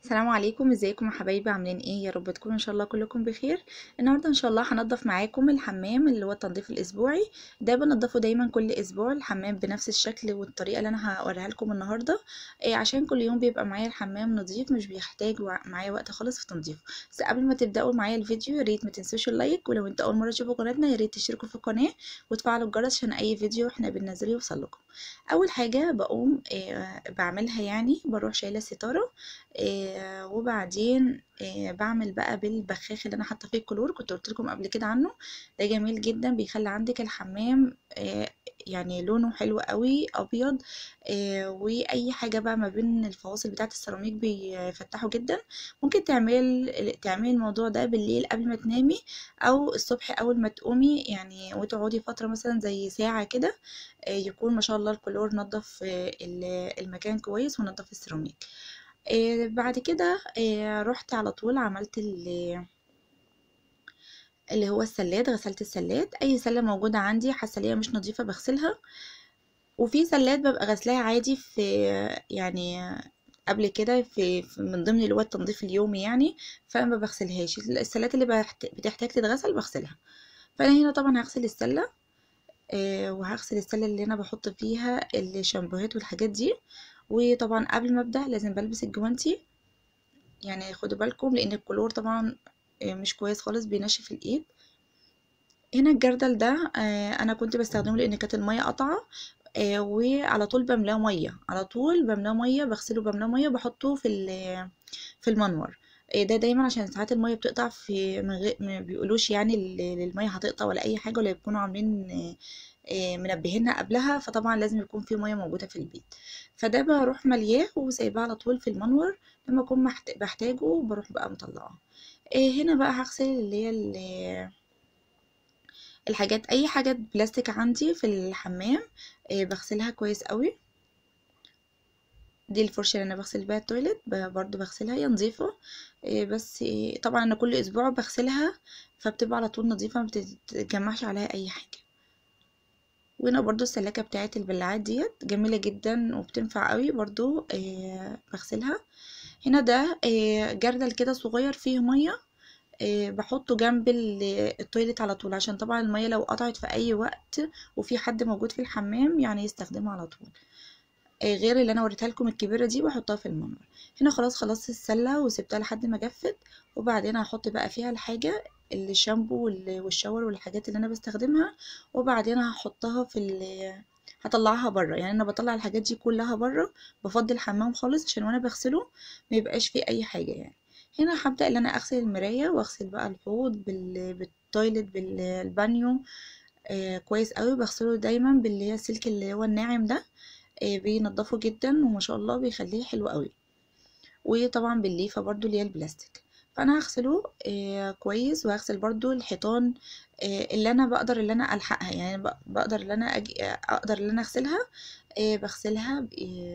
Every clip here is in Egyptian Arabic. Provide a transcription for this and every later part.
السلام عليكم ازيكم يا حبايبي عاملين ايه يا رب تكونوا ان شاء الله كلكم بخير النهارده ان شاء الله هنضف معاكم الحمام اللي هو التنظيف الاسبوعي ده بنضفه دايما كل اسبوع الحمام بنفس الشكل والطريقه اللي انا هوريها لكم النهارده إيه عشان كل يوم بيبقى معايا الحمام نظيف مش بيحتاج معايا وقت خالص في تنظيفه بس قبل ما تبداوا معايا الفيديو يا ريت ما تنسوش اللايك ولو انت اول مره تشوفوا قناتنا يا ريت تشتركوا في القناه وتفعلوا الجرس عشان اي فيديو احنا بننزله يوصل لكم اول حاجه بقوم إيه بعملها يعني بروح شايله الستاره إيه وبعدين آه بعمل بقى بالبخاخ اللي انا حاطه فيه الكلور كنت قلت لكم قبل كده عنه ده جميل جدا بيخلي عندك الحمام آه يعني لونه حلو قوي ابيض آه واي حاجه بقى ما بين الفواصل بتاعه السيراميك بيفتحوا جدا ممكن تعمل تعملي الموضوع ده بالليل قبل ما تنامي او الصبح اول ما تقومي يعني وتقعدي فتره مثلا زي ساعه كده يكون ما شاء الله الكلور نظف المكان كويس ونظف السيراميك آه بعد كده آه رحت على طول عملت اللي, اللي هو السلات غسلت السلات اي سله موجوده عندي حاسه ليها مش نظيفه بغسلها وفي سلات ببقى غسلاها عادي في يعني قبل كده في, في من ضمن اللي هو التنظيف اليومي يعني فانا ما بغسلهاش السلات اللي بتحتاج تتغسل بغسلها فانا هنا طبعا هغسل السله آه وهغسل السله اللي انا بحط فيها الشامبوهات والحاجات دي وطبعا قبل ما ابدا لازم بلبس الجوانتي يعني خدوا بالكم لان الكلور طبعا مش كويس خالص بينشف الايد هنا الجردل ده انا كنت بستخدمه لان كانت الميه قطعه وعلى طول بملاه ميه على طول بملاه ميه بغسله بملاه ميه بحطه في في المنور ده دايما عشان ساعات الميه بتقطع في من غير ما بيقولوش يعني الميه هتقطع ولا اي حاجه ولا بيكونوا عاملين منبهنا قبلها فطبعا لازم يكون في ميه موجوده في البيت فده بروح ملياه وسايباه على طول في المنور لما اكون بحتاجه بروح بقى مطلعاه هنا بقى هغسل اللي هي الحاجات اي حاجات بلاستيك عندي في الحمام بغسلها كويس قوي دي الفرشة اللي انا بغسل بيها التويلت برضو بغسلها هي نظيفة بس طبعا انا كل اسبوع بغسلها فبتبقى على طول نظيفة ما بتتجمعش عليها اي حاجة وهنا برضو السلاكة بتاعت البلاعات ديت جميلة جدا وبتنفع قوي برضو بغسلها هنا ده جردل كده صغير فيه مية بحطه جنب التويلت على طول عشان طبعا المية لو قطعت في اي وقت وفي حد موجود في الحمام يعني يستخدمها على طول غير اللي انا وريتها لكم الكبيره دي بحطها في المنور هنا خلاص خلصت السله وسبتها لحد ما جفت وبعدين هحط بقى فيها الحاجه الشامبو والشاور والحاجات اللي انا بستخدمها وبعدين هحطها في هطلعها بره يعني انا بطلع الحاجات دي كلها بره بفضي الحمام خالص عشان وانا بغسله ما يبقاش فيه اي حاجه يعني هنا هبدا ان انا اغسل المرايه واغسل بقى الحوض بال... بالتويلت بالبانيو آه كويس قوي بغسله دايما باللي هي السلك اللي هو الناعم ده بينضفه جدا وما شاء الله بيخليه حلو قوي وطبعا بالليفه برضو اللي هي البلاستيك فانا هغسله آه كويس وهغسل برضو الحيطان آه اللي انا بقدر اللي انا الحقها يعني بقدر اللي انا أجي اقدر اللي انا اغسلها آه بغسلها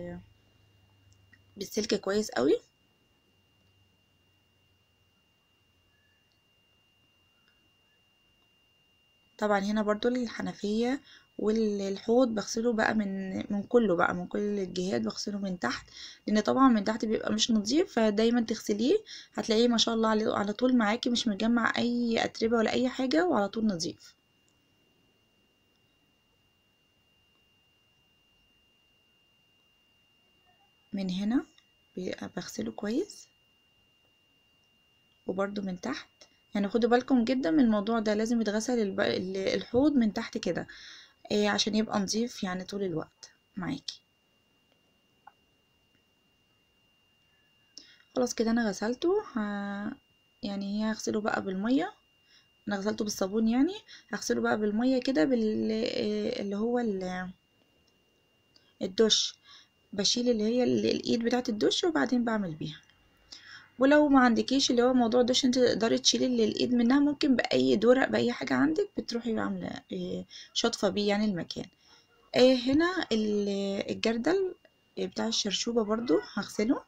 بالسلك كويس قوي طبعا هنا برضو الحنفيه والحوض بغسله بقى من من كله بقى من كل الجهات بغسله من تحت لان طبعا من تحت بيبقى مش نظيف فدايما تغسليه هتلاقيه ما شاء الله على طول معاكي مش مجمع اي اتربه ولا اي حاجه وعلى طول نظيف من هنا بغسله كويس وبرده من تحت يعني خدوا بالكم جدا من الموضوع ده لازم يتغسل الحوض من تحت كده إيه عشان يبقى نظيف يعني طول الوقت معاكي خلاص كده انا غسلته ه... يعني هي هغسله بقى بالميه انا غسلته بالصابون يعني هغسله بقى بالميه كده بال اللي هو ال... الدش بشيل اللي هي الايد بتاعه الدش وبعدين بعمل بيها ولو ما عندكيش اللي هو موضوع الدش انت تقدري تشيلي الايد منها ممكن باي دورق باي حاجه عندك بتروحي عامله شاطفه بيه يعني المكان هنا الجردل بتاع الشرشوبه برضو هغسله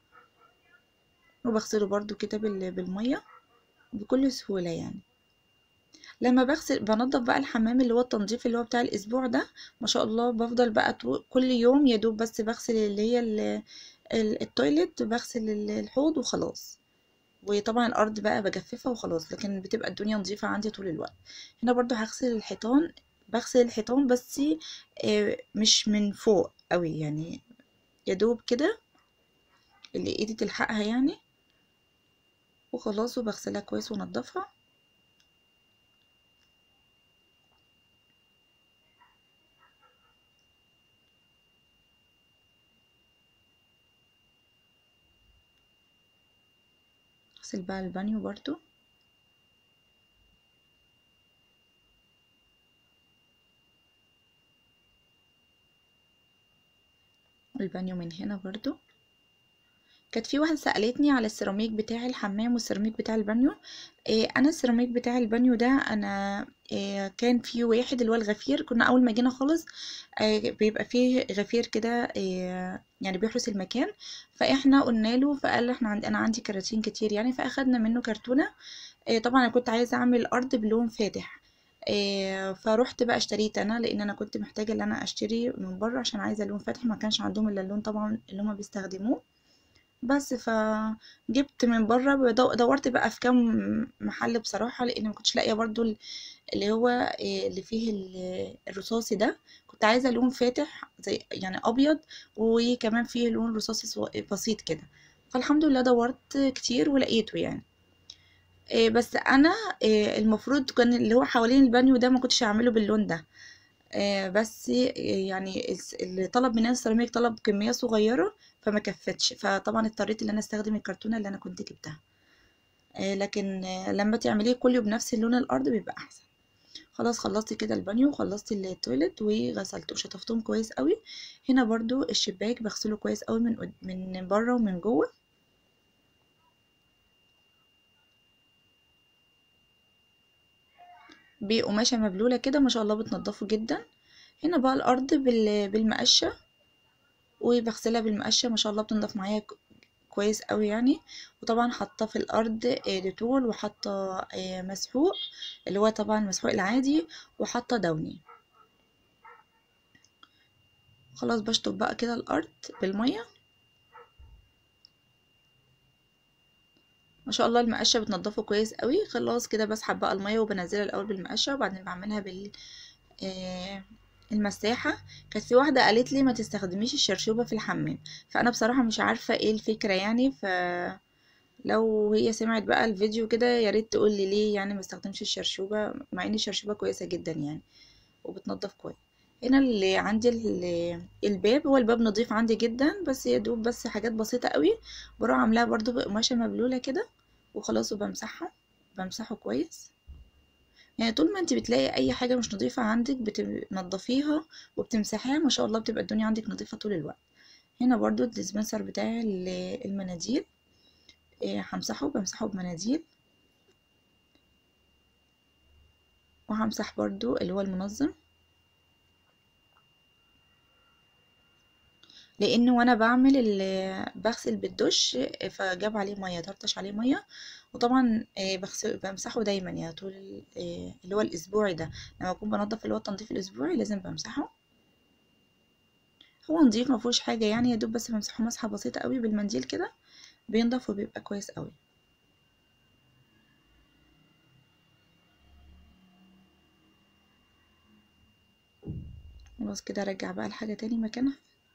وبغسله برضو كده بالميه بكل سهوله يعني لما بغسل بنضف بقى الحمام اللي هو التنظيف اللي هو بتاع الاسبوع ده ما شاء الله بفضل بقى طو- كل يوم يا دوب بس بغسل اللي هي ال- ال- التويلت بغسل ال- الحوض وخلاص وطبعا الارض بقى بجففها وخلاص لكن بتبقى الدنيا نظيفة عندي طول الوقت هنا برضو هغسل الحيطان بغسل الحيطان بس آه، مش من فوق قوي يعني يا دوب كده اللي ايدي تلحقها يعني وخلاص وبغسلها كويس وانضفها اغسل بقى البانيو برضو البانيو من هنا برضو كانت في واحدة سألتني على السيراميك بتاع الحمام والسيراميك بتاع البانيو إيه انا السيراميك بتاع البانيو ده انا إيه كان في واحد اللي هو الغفير كنا اول ما جينا خالص إيه بيبقى فيه غفير كده إيه يعني بيحرس المكان فاحنا قلنا له فقال احنا عندي انا عندي كراتين كتير يعني فاخدنا منه كرتونة إيه طبعا انا كنت عايزة اعمل ارض بلون فاتح إيه فروحت بقى اشتريت انا لان انا كنت محتاجة ان انا اشتري من بره عشان عايزة لون فاتح ما كانش عندهم الا اللون طبعا اللي هما بيستخدموه بس فجبت من بره بدو- دورت بقى في كام محل بصراحة لان ما كنتش لاقيه برضو ال- اللي هو إيه اللي فيه ال- الرصاصي ده كنت عايزة لون فاتح زي يعني ابيض وكمان فيه لون رصاصي سو- بسيط كده فالحمد لله دورت كتير ولقيته يعني إيه بس انا إيه المفروض كان اللي هو حوالين البانيو ده ما كنتش اعمله باللون ده آه، بس يعني الس- اللي طلب مننا السيراميك طلب كمية صغيرة فما كفتش فطبعا اضطريت ان انا استخدم الكرتونة اللي انا كنت جبتها آه، لكن آه، لما تعمليه كله بنفس لون الارض بيبقى احسن خلاص خلصت كده البانيو وخلصت التويلت وغسلته وشطفتهم كويس قوي هنا برضو الشباك بغسله كويس قوي من قد- من بره ومن جوه بقماشة مبلولة كده ما شاء الله بتنضفه جدا هنا بقى الارض بال- بالمقشة وبغسلها بالمقشة ما شاء الله بتنضف معايا ك- كويس قوي يعني وطبعا حاطه في الارض آه، ديتول وحاطه آه، مسحوق اللي هو طبعا المسحوق العادي وحاطه دوني خلاص بشطف بقى كده الارض بالميه ما شاء الله المقشه بتنضفه كويس قوي خلاص كده بسحب بقى الميه وبنزلها الاول بالمقشه وبعدين بعملها بال آه، المساحة كانت في واحدة قالت لي ما تستخدميش الشرشوبة في الحمام فأنا بصراحة مش عارفة ايه الفكرة يعني فلو هي سمعت بقى الفيديو كده يا ريت تقول لي ليه يعني ما استخدمش الشرشوبة مع ان الشرشوبة كويسة جدا يعني وبتنضف كويس هنا اللي عندي ال- الباب هو الباب نظيف عندي جدا بس يا دوب بس حاجات بسيطة قوي بروح عاملاها برضو بقماشة مبلولة كده وخلاص وبمسحها بمسحه كويس يعني طول ما انت بتلاقي اي حاجة مش نظيفة عندك بتنضفيها وبتمسحيها ما شاء الله بتبقى الدنيا عندك نظيفة طول الوقت هنا برضو الديسبنسر بتاع ال- المناديل إيه، همسحه بمسحه بمناديل وهمسح برضو اللي هو المنظم لان وانا بعمل ال- بغسل بالدش فجاب عليه ميه طرطش عليه ميه وطبعا آه، بغسل بمسحه دايما يعني طول ال- آه، اللي هو الاسبوعي ده لما اكون بنضف اللي هو التنظيف الاسبوعي لازم بمسحه هو نضيف ما فيهوش حاجه يعني يا دوب بس بمسحه مسحه بسيطه قوي بالمنديل كده بينضف وبيبقى كويس قوي خلاص كده ارجع بقى الحاجه تاني مكانها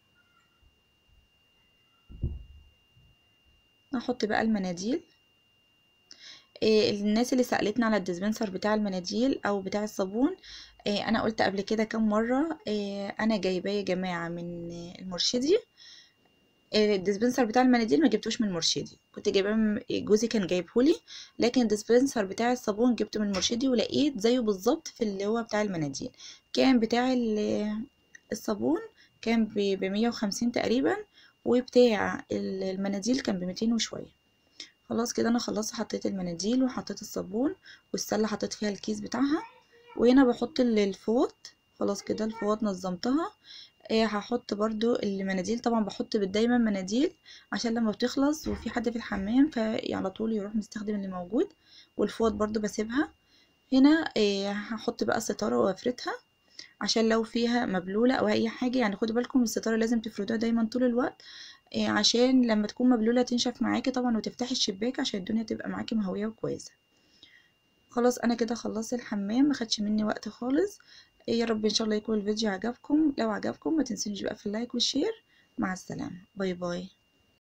احط بقى المناديل إيه الناس اللي سألتنا على الديسبنسر بتاع المناديل او بتاع الصابون إيه انا قلت قبل كده كام مرة إيه انا جايباه يا جماعة من المرشدي إيه الديسبنسر بتاع المناديل ما جبتوش من مرشدي كنت جايباه من- جوزي كان جايبهولي لكن الديسبنسر بتاع الصابون جبته من مرشدي ولقيت زيه بالظبط في اللي هو بتاع المناديل كان بتاع ال- الصابون كان ب 150 تقريبا وبتاع ال- المناديل كان ب 200 وشوية خلاص كده انا خلصت حطيت المناديل وحطيت الصابون والسله حطيت فيها الكيس بتاعها وهنا بحط ال- الفوط خلاص كده الفوط نظمتها إيه هحط برضو المناديل طبعا بحط دايما مناديل عشان لما بتخلص وفي حد في الحمام فعلى طول يروح مستخدم اللي موجود والفوط برضو بسيبها هنا آه، هحط بقى الستارة وافردها عشان لو فيها مبلولة او اي حاجة يعني خدوا بالكم الستارة لازم تفردوها دايما طول الوقت آه، عشان لما تكون مبلولة تنشف معاكي طبعا وتفتحي الشباك عشان الدنيا تبقى معاكي مهوية وكويسة خلاص انا كده خلصت الحمام مخدش مني وقت خالص آه، يا رب ان شاء الله يكون الفيديو عجبكم لو عجبكم ما تنسونيش بقى في اللايك والشير مع السلامة باي باي